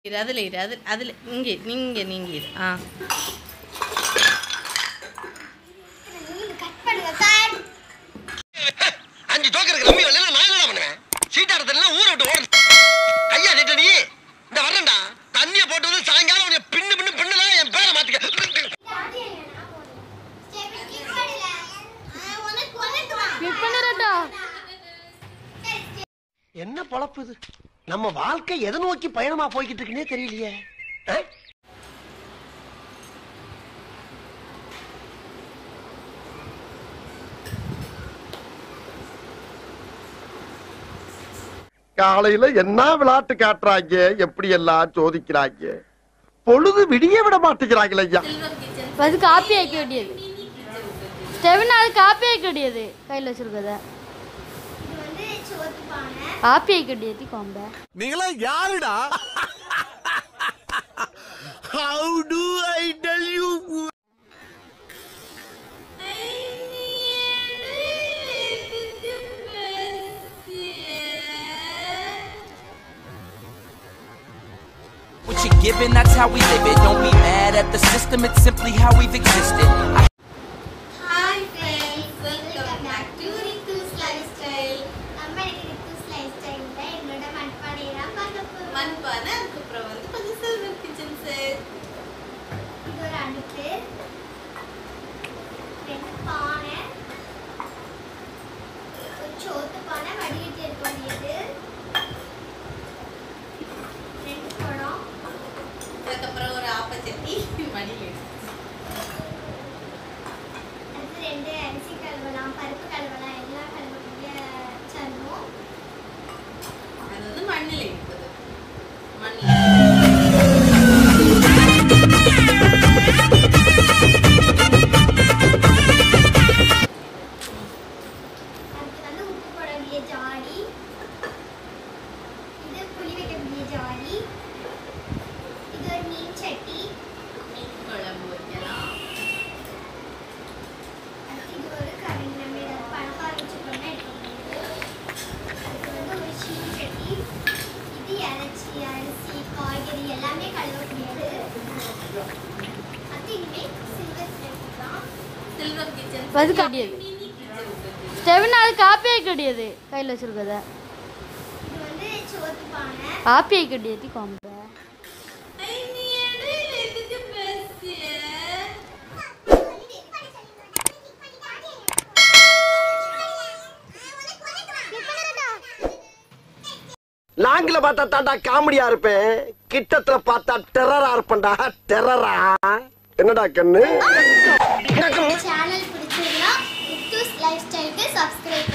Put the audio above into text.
இரு அதில் இரு அது அதில் இங்கே நீங்கள் நீங்கள் இரு ஆ கட் பண்ணுங்க கட் அஞ்சு ஜோக்கருக்கு ரம்மி வரல நான் என்ன பண்ணுவேன் சீட்டாரத்துல ஊரை விட்டு ஓடுது கையா நீட்ட நீ இந்த வரேன்டா தண்ணிய போட்டு வந்து சாயங்காலம் உன்னை பின்னு பின்னு பின்னல என் பேரை மாத்திக்க என்ன பொழப்பு இது நம்ம வாழ்க்கை எதை நோக்கி பயணமா போய்கிட்டு இருக்குன்னே தெரியலையே ஆ? காலையில என்ன விளையாட்டு காட்டுறாங்க எப்படி எல்லாம் சோதிக்கிறாங்க பொழுது விடிய விட மாட்டேங்கிறாங்களே ஐயா அது காப்பி ஆக்க வேண்டியது ஸ்டெவின் அது காப்பி ஆக்க வேண்டியது கையில் வச்சிருக்கத இது வந்து சோத்து பானை காப்பி ஆக்க வேண்டியது கொம்ப நீங்களா யாருடா how to I tell you What you're given, that's how we live it. Don't be mad at the system, it's simply how we've existed. I hi friends welcome back to Rithu's life style நம்ம இன்னைக்கு ரித்துஸ் life ஸ்டைல்ல என்னோட மண்பானை தான் பார்க்க போறோம் மண்பானை அதுக்கப்புறம் வந்து கொஞ்சம் சில்வர் கிச்சன் செட் இது ஒரு அடுப்பு ரெண்டு பானை ஒரு சோத்து பானை வடிகட்டி இருக்க வேண்டியது ரெண்டு குடம் அதுக்கப்புறம் ஒரு ஆப்பச்சட்டி மடியில் அடுத்து ரெண்டு அரிசி கழுவலாம் பருப்பு கழுவலாம் எல்லாம் கழுவக்கூடிய சன்னும் அது வந்து மண்ணில் இருக்குது மண்ணில் அடுத்து வந்து உப்பு போட வேண்டிய ஜாடி இது புளி வைக்க வேண்டிய ஜாடி இது ஒரு மீன் சட்டி மீன் குழம்பு வைக்கலாம் அடுத்து இது ஒரு கரண்டி நம்ம ஏதாவது பணக்கார வச்சுக்கணும்னா எடுக்க முடியாது அடுத்து வந்து ஒரு சீனி சட்டி இது இறைச்சி அரிசி காய்கறி எல்லாமே கழுவக்கூடியது அடுத்து இனிமேல் சில்வர் சேர்த்துக்கலாம் சில்வர் கிச்சன் அது வேண்டியது ஸ்டெவின் அது காப்பி ஆக்க வேண்டியது கையில் வச்சிருக்கத இது வந்து சோத்து பானை காப்பி ஆக்க வேண்டியது கொம்ப லாங்கில பார்த்தா தாண்டா காமெடியா இருப்பேன் கிட்டத்துல பார்த்தா டெரரா இருப்பேன்டா டெரரா என்னடா கண்ணு சேனல் பிடிச்சிருந்தா ரித்துஸ் லைஃப் ஸ்டைலுக்கு சப்ஸ்கிரைப்